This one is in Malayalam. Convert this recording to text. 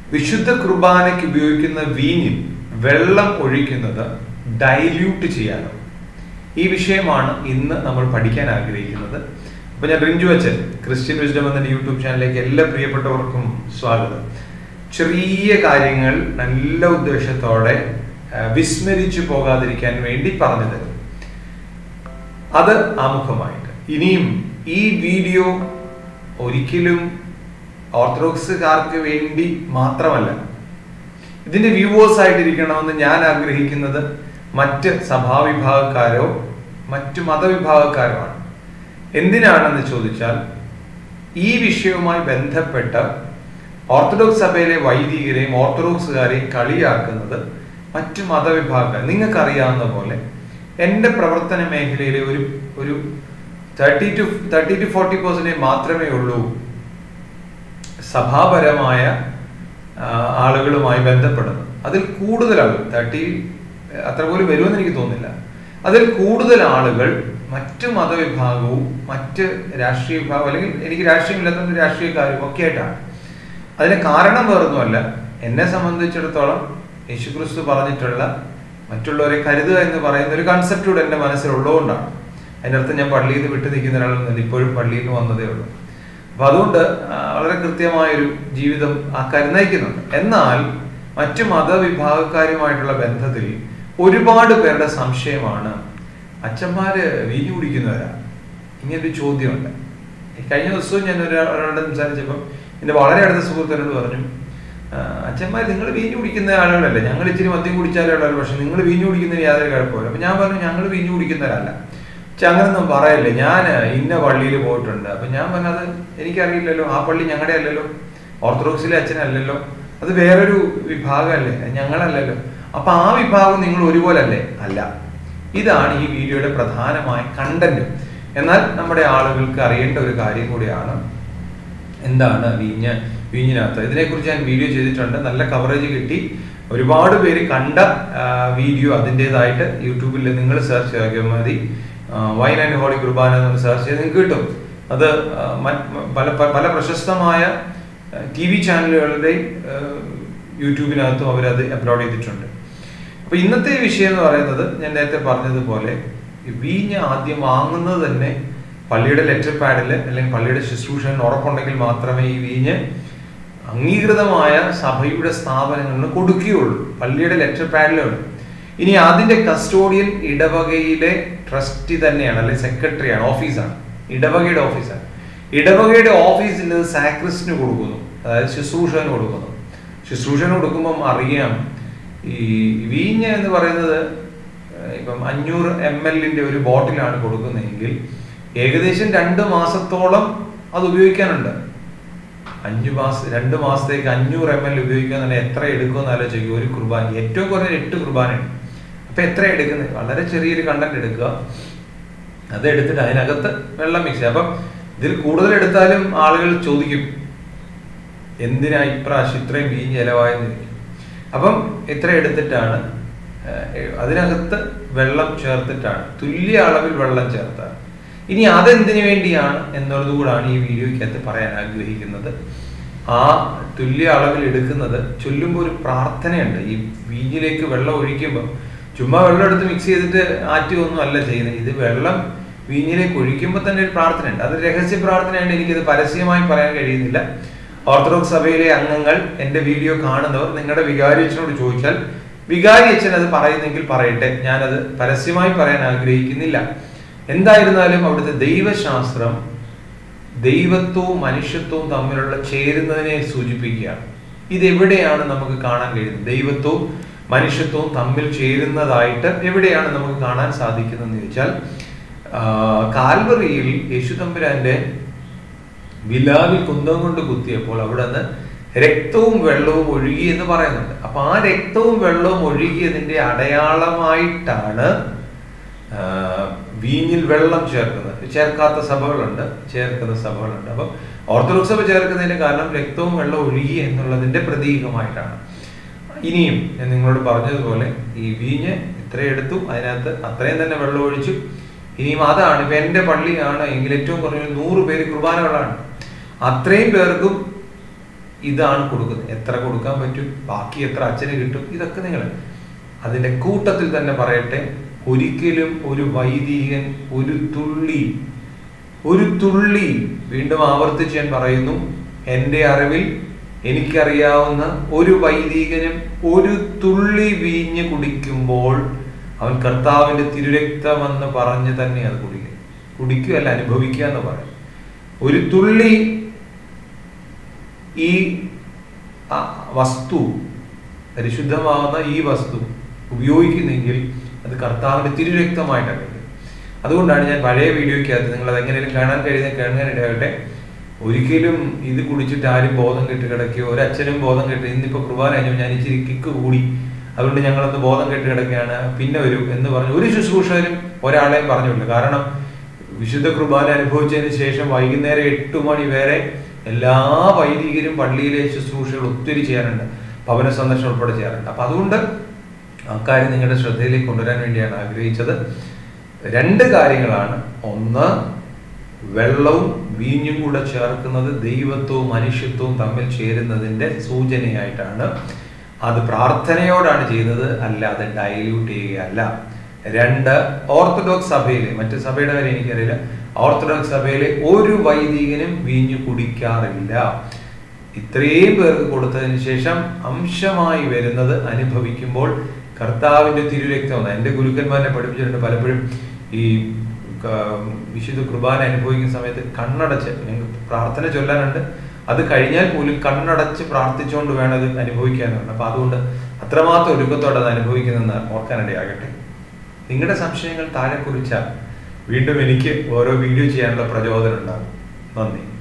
വിശുദ്ധ കുർബാനയ്ക്ക് ഉപയോഗിക്കുന്ന വീഞ്ഞിൽ വെള്ളം ഒഴിക്കുന്നത് ഡൈല്യൂട്ട് ചെയ്യാനോ ഈ വിഷയമാണ് ഇന്ന് നമ്മൾ പഠിക്കാൻ ആഗ്രഹിക്കുന്നത് അപ്പൊ ഞാൻ റിഞ്ചു അച്ഛൻ ക്രിസ്ത്യൻ വിസ്ഡം എന്ന യൂട്യൂബ് ചാനലിലേക്ക് എല്ലാ പ്രിയപ്പെട്ടവർക്കും സ്വാഗതം ചെറിയ കാര്യങ്ങൾ നല്ല ഉദ്ദേശത്തോടെ ആ, വിസ്മരിച്ചു പോകാതിരിക്കാൻ വേണ്ടി പറഞ്ഞു തരും അത് ആമുഖമായിട്ട് ഇനിയും ഈ വീഡിയോ ഒരിക്കലും ഓർത്തഡോക്സുകാർക്ക് വേണ്ടി മാത്രമല്ല ഇതിന്റെ വ്യൂവേഴ്സ് ആയിട്ടിരിക്കണമെന്ന് ഞാൻ ആഗ്രഹിക്കുന്നത് മറ്റ് സഭാവിഭാഗക്കാരോ മറ്റു മതവിഭാഗക്കാരോ ആണ് എന്തിനാണെന്ന് ചോദിച്ചാൽ ഈ വിഷയവുമായി ബന്ധപ്പെട്ട് ഓർത്തഡോക്സ് സഭയിലെ വൈദികരെയും ഓർത്തഡോക്സുകാരെയും കളിയാക്കുന്നത് മറ്റു മതവിഭാഗക്കാർ നിങ്ങൾക്കറിയാവുന്ന പോലെ എൻ്റെ പ്രവർത്തന മേഖലയിലെ ഒരു ഒരു thirty two thirty two forty percentage മാത്രമേ ഉള്ളൂ സഭാപരമായ ആ, ആളുകളുമായി ബന്ധപ്പെടുന്നത് അതിൽ കൂടുതൽ ആളുകൾ തേർട്ടി അത്ര പോലും വരുമെന്ന് എനിക്ക് തോന്നുന്നില്ല അതിൽ കൂടുതൽ ആളുകൾ മറ്റ് മതവിഭാഗവും മറ്റ് രാഷ്ട്രീയ വിഭാഗം അല്ലെങ്കിൽ എനിക്ക് രാഷ്ട്രീയമില്ലാത്ത രാഷ്ട്രീയക്കാരും ഒക്കെ ആയിട്ടാണ് അതിന് കാരണം വേറൊന്നുമല്ല എന്നെ സംബന്ധിച്ചിടത്തോളം യേശുക്രിസ്തു പറഞ്ഞിട്ടുള്ള മറ്റുള്ളവരെ കരുതുക എന്ന് പറയുന്ന ഒരു കൺസെപ്റ്റ് കൂടെ എൻ്റെ മനസ്സിലുള്ളതുകൊണ്ടാണ് അതിൻ്റെ അർത്ഥം ഞാൻ പള്ളിയിൽ നിന്ന് വിട്ടു നിൽക്കുന്ന ഒരാളൊന്നുമില്ല ഇപ്പോഴും പള്ളിയിൽ നിന്ന് വന്നതേ ഉള്ളൂ അപ്പൊ അതുകൊണ്ട് ആ, വളരെ കൃത്യമായൊരു ജീവിതം ആ കരുനയിക്കുന്നുണ്ട് എന്നാൽ മറ്റു മതവിഭാഗക്കാരുമായിട്ടുള്ള ബന്ധത്തിൽ ഒരുപാട് പേരുടെ സംശയമാണ് അച്ഛന്മാര് വീഞ്ഞു കുടിക്കുന്നവരാ ഇങ്ങനൊരു ചോദ്യമുണ്ട് ഈ കഴിഞ്ഞ ദിവസവും ഞാൻ ഒരാ- ഒരാളോട് സംസാരിച്ചപ്പോൾ എൻ്റെ വളരെ അടുത്ത സുഹൃത്തിനോട് പറഞ്ഞു "ആ, അച്ഛന്മാർ നിങ്ങൾ വീഞ്ഞു കുടിക്കുന്ന ആളുകളല്ലേ ഞങ്ങൾ ഇച്ചിരി മദ്യം കുടിച്ചാലേ ഉള്ളൂ പക്ഷെ നിങ്ങൾ വീഞ്ഞു കുടിക്കുന്നതിന് യാതൊരു കുഴപ്പമില്ല അപ്പൊ ഞാൻ പറഞ്ഞു ഞങ്ങൾ വീഞ്ഞു കുടിക്കുന്നവരല്ല പക്ഷെ അങ്ങനൊന്നും പറയല്ലേ ഞാൻ ഇന്ന പള്ളിയിൽ പോയിട്ടുണ്ട് അപ്പൊ ഞാൻ പറഞ്ഞത് എനിക്കറിയില്ലല്ലോ ആ പള്ളി ഞങ്ങളുടെ അല്ലല്ലോ ഓർത്തഡോക്സിലെ അച്ഛനല്ലല്ലോ അത് വേറൊരു വിഭാഗമല്ലേ ഞങ്ങളല്ലല്ലോ അപ്പൊ ആ വിഭാഗം നിങ്ങൾ ഒരുപോലെ അല്ലേ അല്ല ഇതാണ് ഈ വീഡിയോയുടെ പ്രധാനമായ കണ്ടന്റ് എന്നാൽ നമ്മുടെ ആളുകൾക്ക് അറിയേണ്ട ഒരു കാര്യം കൂടിയാണ് എന്താണ് വീഞ്ഞ് വീഞ്ഞിനകത്ത് ഇതിനെക്കുറിച്ച് ഞാൻ വീഡിയോ ചെയ്തിട്ടുണ്ട് നല്ല കവറേജ് കിട്ടി ഒരുപാട് പേര് കണ്ട ആ, വീഡിയോ അതിൻ്റെതായിട്ട് യൂട്യൂബിൽ നിങ്ങൾ സെർച്ച് ചെയ്താൽ മതി വൈൻ ആൻഡ് ഹോളി കുർബാന എന്ന് സെർച്ച് ചെയ്ത് നിങ്ങൾക്ക് കിട്ടും അത് ആ, മറ്റ് പല പല- പല പ്രശസ്തമായ ടി വി ചാനലുകളുടെയും ആ, യൂട്യൂബിനകത്തും അവരത് അപ്ലോഡ് ചെയ്തിട്ടുണ്ട് അപ്പൊ ഇന്നത്തെ വിഷയം എന്ന് പറയുന്നത് ഞാൻ നേരത്തെ പറഞ്ഞതുപോലെ ഈ വീഞ്ഞ് ആദ്യം വാങ്ങുന്നത് തന്നെ പള്ളിയുടെ ലെറ്റർ പാഡിൽ അല്ലെങ്കിൽ പള്ളിയുടെ ശുശ്രൂഷന് ഉറപ്പുണ്ടെങ്കിൽ മാത്രമേ ഈ വീഞ്ഞ് അംഗീകൃതമായ സഭയുടെ സ്ഥാപനങ്ങളിൽ കൊടുക്കുകയുള്ളൂ പള്ളിയുടെ ലെറ്റർ പാഡിലുണ്ട് ഇനി അതിന്റെ കസ്റ്റോഡിയൻ ഇടവകയിലെ ട്രസ്റ്റി തന്നെയാണ് അല്ലെങ്കിൽ സെക്രട്ടറിയാണ് ഓഫീസാണ് ഇടവകയുടെ ഓഫീസാണ് ഇടവകയുടെ ഓഫീസിൽ ഇത് സാക്രിസ്റ്റിന് കൊടുക്കുന്നു അതായത് ശുശ്രൂഷന് കൊടുക്കുന്നു ശുശ്രൂഷന് കൊടുക്കുമ്പം അറിയാം ഈ വീഞ്ഞ് എന്ന് പറയുന്നത് ഏഹ്, ഇപ്പം അഞ്ഞൂറ് എം എല്ലിന്റെ ഒരു ബോട്ടിലാണ് കൊടുക്കുന്നതെങ്കിൽ ഏകദേശം രണ്ട് മാസത്തോളം അത് ഉപയോഗിക്കാനുണ്ട് അഞ്ചു മാസം രണ്ട് മാസത്തേക്ക് അഞ്ഞൂറ് എം എൽ ഉപയോഗിക്കാൻ തന്നെ എത്ര എടുക്കുമെന്ന് ആലോചിക്കും ഒരു കുർബാന ഏറ്റവും കുറഞ്ഞ എട്ട് കുർബാനയുണ്ട് അപ്പൊ എത്ര എടുക്കുന്നത് വളരെ ചെറിയൊരു കണ്ടന്റ് എടുക്കുക അത് എടുത്തിട്ട് അതിനകത്ത് വെള്ളം മിക്സ് ചെയ്യുക അപ്പം ഇതിൽ കൂടുതൽ എടുത്താലും ആളുകൾ ചോദിക്കും എന്തിനാ ഇപ്രാവശ്യം ഇത്രയും വീഞ്ഞ് ചെലവായെന്ന് ചോദിക്കും അപ്പം ഇത്ര എടുത്തിട്ടാണ് ഏഹ്, അതിനകത്ത് വെള്ളം ചേർത്തിട്ടാണ് തുല്യ അളവിൽ വെള്ളം ചേർത്താണ് ഇനി അതെന്തിനു വേണ്ടിയാണ് എന്നുള്ളത് കൂടാണ് ഈ വീഡിയോയ്ക്കകത്ത് പറയാൻ ആഗ്രഹിക്കുന്നത് ആ തുല്യ അളവിൽ എടുക്കുന്നത് ചൊല്ലുമ്പോൾ ഒരു പ്രാർത്ഥനയുണ്ട് ഈ വീഞ്ഞിലേക്ക് വെള്ളം ഒഴിക്കുമ്പോൾ ചുമ്മാ വെള്ളം എടുത്ത് മിക്സ് ചെയ്തിട്ട് ആറ്റുകയൊന്നും അല്ല ചെയ്യുന്നത് ഇത് വെള്ളം വീഞ്ഞിലേക്ക് ഒഴിക്കുമ്പോൾ തന്നെ ഒരു പ്രാർത്ഥനയുണ്ട് അത് രഹസ്യ പ്രാർത്ഥനയുണ്ട് എനിക്കത് പരസ്യമായി പറയാൻ കഴിയുന്നില്ല ഓർത്തഡോക്സ് സഭയിലെ അംഗങ്ങൾ എന്റെ വീഡിയോ കാണുന്നവർ നിങ്ങളുടെ വികാരി അച്ഛനോട് ചോദിച്ചാൽ വികാരി അച്ഛൻ അത് പറയുന്നെങ്കിൽ പറയട്ടെ ഞാനത് പരസ്യമായി പറയാൻ ആഗ്രഹിക്കുന്നില്ല എന്തായിരുന്നാലും അവിടുത്തെ ദൈവശാസ്ത്രം ദൈവത്വവും മനുഷ്യത്വവും തമ്മിലുള്ള ചേരുന്നതിനെ സൂചിപ്പിക്കുകയാണ് ഇതെവിടെയാണ് നമുക്ക് കാണാൻ കഴിയുന്നത് ദൈവത്വവും മനുഷ്യത്വവും തമ്മിൽ ചേരുന്നതായിട്ട് എവിടെയാണ് നമുക്ക് കാണാൻ സാധിക്കുന്നതെന്ന് ചോദിച്ചാൽ ആ, കാൽവറിയിൽ യേശു തമ്പുരാന്റെ വിലാവിൽ കുന്തം കൊണ്ട് കുത്തിയപ്പോൾ അവിടെ നിന്ന് രക്തവും വെള്ളവും ഒഴുകി എന്ന് പറയുന്നുണ്ട് അപ്പൊ ആ രക്തവും വെള്ളവും ഒഴുകിയതിന്റെ അടയാളമായിട്ടാണ് ആ, വീഞ്ഞിൽ വെള്ളം ചേർക്കുന്നത് ചേർക്കാത്ത സഭകളുണ്ട് ചേർക്കുന്ന സഭകളുണ്ട് അപ്പൊ ഓർത്തഡോക്സ് സഭ ചേർക്കുന്നതിന്റെ കാരണം രക്തവും വെള്ളവും ഒഴുകി എന്നുള്ളതിന്റെ പ്രതീകമായിട്ടാണ് ഇനിയും ഞാൻ നിങ്ങളോട് പറഞ്ഞതുപോലെ ഈ വീഞ്ഞ് ഇത്ര എടുത്തു അതിനകത്ത് അത്രയും തന്നെ വെള്ളം ഒഴിച്ചു ഇനിയും അതാണ് ഇപ്പൊ എന്റെ പള്ളിയാണ് എങ്കിൽ ഏറ്റവും കുറഞ്ഞ നൂറ് പേര് കുർബാനകളാണ് അത്രയും പേർക്കും ഇതാണ് കൊടുക്കുന്നത് എത്ര കൊടുക്കാൻ പറ്റും ബാക്കി എത്ര അച്ഛന് കിട്ടും ഇതൊക്കെ നിങ്ങൾ അതിന്റെ കൂട്ടത്തിൽ തന്നെ പറയട്ടെ ഒരിക്കലും ഒരു വൈദികൻ ഒരു തുള്ളി ഒരു തുള്ളി വീണ്ടും ആവർത്തിച്ച് ഞാൻ പറയുന്നു എൻ്റെ അറിവിൽ എനിക്കറിയാവുന്ന ഒരു വൈദികനും ഒരു തുള്ളി വീഞ്ഞ് കുടിക്കുമ്പോൾ അവൻ കർത്താവിന്റെ തിരുരക്തമെന്ന് പറഞ്ഞ് തന്നെ അത് കുടിക്കും കുടിക്കുകയല്ല അനുഭവിക്കുക എന്ന് പറയും ഒരു തുള്ളി ഈ ആ, വസ്തു പരിശുദ്ധമാവുന്ന ഈ വസ്തു ഉപയോഗിക്കുന്നെങ്കിൽ അത് കർത്താവിന്റെ തിരുരക്തമായിട്ടാണ് കഴിയും അതുകൊണ്ടാണ് ഞാൻ പഴയ വീഡിയോയ്ക്കകത്ത് നിങ്ങൾ അത് എങ്ങനെയും കാണാൻ കഴിയുന്ന കാണാനിടയാകട്ടെ ഒരിക്കലും ഇത് കുടിച്ചിട്ട് ആരും ബോധം കെട്ട് കിടക്കുകയോ ഒരച്ഛനും ബോധം കെട്ട് ഇന്നിപ്പോ കുർബാന കഴിഞ്ഞു ഞാൻ ഇച്ചിരി കിക്ക് കൂടി അതുകൊണ്ട് ഞങ്ങളൊന്ന് ബോധം കെട്ട് കിടക്കുകയാണ് പിന്നെ വരും എന്ന് പറഞ്ഞു ഒരു ശുശ്രൂഷകനും ഒരാളെയും പറഞ്ഞില്ല കാരണം വിശുദ്ധ കുർബാന അനുഭവിച്ചതിന് ശേഷം വൈകുന്നേരം എട്ട് മണി വരെ എല്ലാ വൈദികരും പള്ളിയിലെ ശുശ്രൂഷകൾ ഒത്തിരി ചെയ്യാറുണ്ട് ഭവന സന്ദർശനം ഉൾപ്പെടെ ചെയ്യാറുണ്ട് അപ്പൊ അതുകൊണ്ട് അക്കാര്യം നിങ്ങളുടെ ശ്രദ്ധയിലേക്ക് കൊണ്ടുവരാൻ വേണ്ടിയാണ് ആഗ്രഹിച്ചത് രണ്ട് കാര്യങ്ങളാണ് ഒന്ന് വെള്ളവും വീഞ്ഞും കൂടെ ചേർക്കുന്നത് ദൈവത്വവും മനുഷ്യത്വവും തമ്മിൽ ചേരുന്നതിന്റെ സൂചനയായിട്ടാണ് അത് പ്രാർത്ഥനയോടാണ് ചെയ്യുന്നത് അല്ലാതെ ഡൈല്യൂട്ട് ചെയ്യുകയല്ല രണ്ട് ഓർത്തഡോക്സ് സഭയിലെ മറ്റു സഭയുടെ കാര്യം എനിക്കറിയില്ല ഓർത്തഡോക്സ് സഭയിലെ ഒരു വൈദികനും വീഞ്ഞു കുടിക്കാറില്ല ഇത്രയും പേർക്ക് കൊടുത്തതിന് ശേഷം അംശമായി വരുന്നത് അനുഭവിക്കുമ്പോൾ കർത്താവിന്റെ തിരുരക്തം എൻ്റെ ഗുരുക്കന്മാരെ പഠിപ്പിച്ചിട്ടുണ്ട് പലപ്പോഴും ഈ ക- വിശുദ്ധ കുർബാന അനുഭവിക്കുന്ന സമയത്ത് കണ്ണടച്ച് ഞങ്ങൾക്ക് പ്രാർത്ഥന ചൊല്ലാനുണ്ട് അത് കഴിഞ്ഞാൽ പോലും കണ്ണടച്ച് പ്രാർത്ഥിച്ചുകൊണ്ട് വേണം ഇത് അനുഭവിക്കാനുണ്ട് അപ്പൊ അതുകൊണ്ട് അത്രമാത്രം ഒരുക്കത്തോടെ അത് അനുഭവിക്കുന്നെന്ന് ഓർക്കാനിടയാകട്ടെ നിങ്ങളുടെ സംശയങ്ങൾ താഴെ കുറിച്ചാൽ വീണ്ടും എനിക്ക് ഓരോ വീഡിയോ ചെയ്യാനുള്ള പ്രചോദനം ഉണ്ടാകും നന്ദി